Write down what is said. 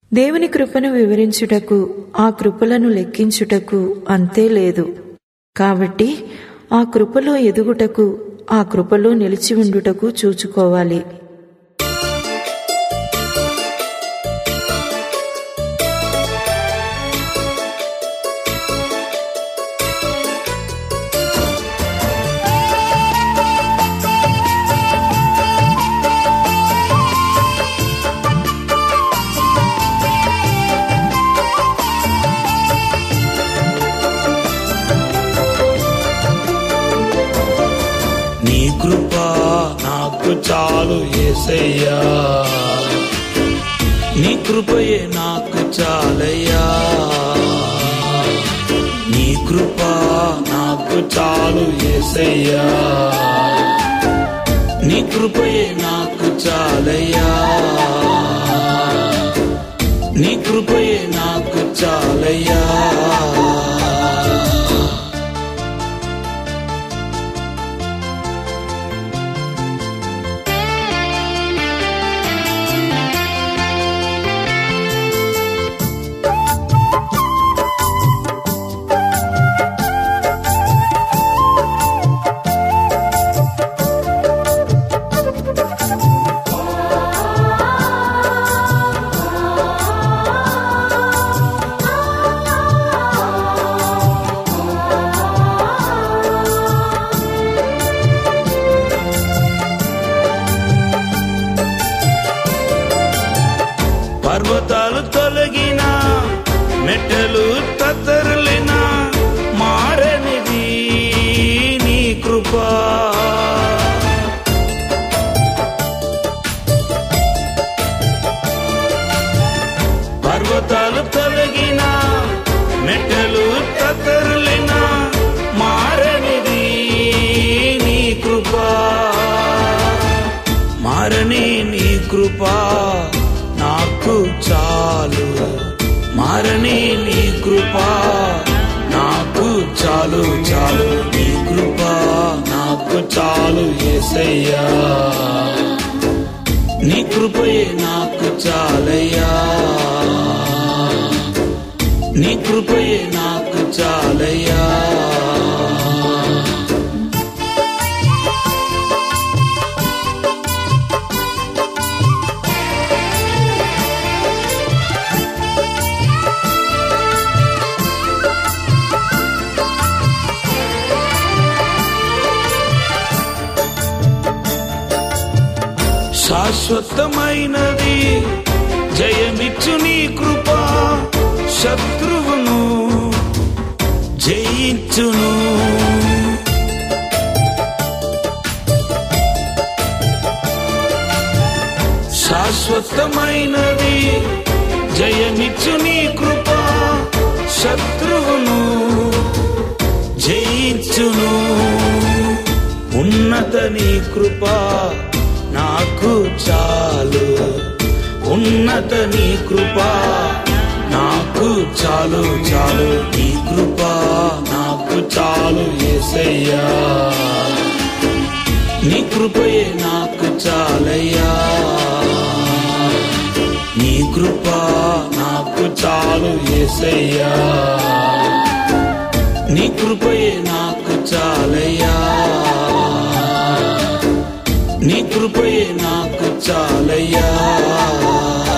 దేవుని కృపను వివరించుటకు ఆ కృపలను లెక్కించుటకు అంతే లేదు కాబట్టి ఆ కృపలో ఎదుగుటకు ఆ కృపలో నిలిచి ఉండుటకు చూచుకోవాలి నీ కృప నాకు చాలు ఏసయ్యా నీ కృపయే నాకు చాలయ్యా నీ కృప నాకు చాలు ఏసయ్యా నీ కృపయే నాకు చాలయ్యా నీ కృపయే నాకు చాలయ్యా పర్వతాలు తొలగిన మెట్టలు తత్తరులిన మారనిది నీ కృప పర్వతాలు తొలగిన మెట్టలు తత్తరులిన మారనిది నీ కృప మారని నీ కృప నాకు చాలు మారని నీ కృప నాకు చాలు చాలు నీ కృప నాకు చాలు ఏసయ్యా నీ కృపయే నాకు చాలయ్యా నీ కృపయే నాకు చాలయ్యా శాశ్వతమైనది జయమిచ్చు నీ కృప శత్రువును జయించును శాశ్వతమైనది జయమిచ్చు నీ కృప శత్రువును జయించును ఉన్నత నీ కృప నాకు చాలు ఉన్నత నీ కృప నాకు చాలు చాలు నీ కృప నాకు చాలు ఏసయ్యా నీ కృపయే నాకు చాలయ్యా నీ కృప నాకు చాలు ఏసయ్యా నీ కృపయే నాకు చాలయ్యా నీ కృపయే నాకు చాలయ్యా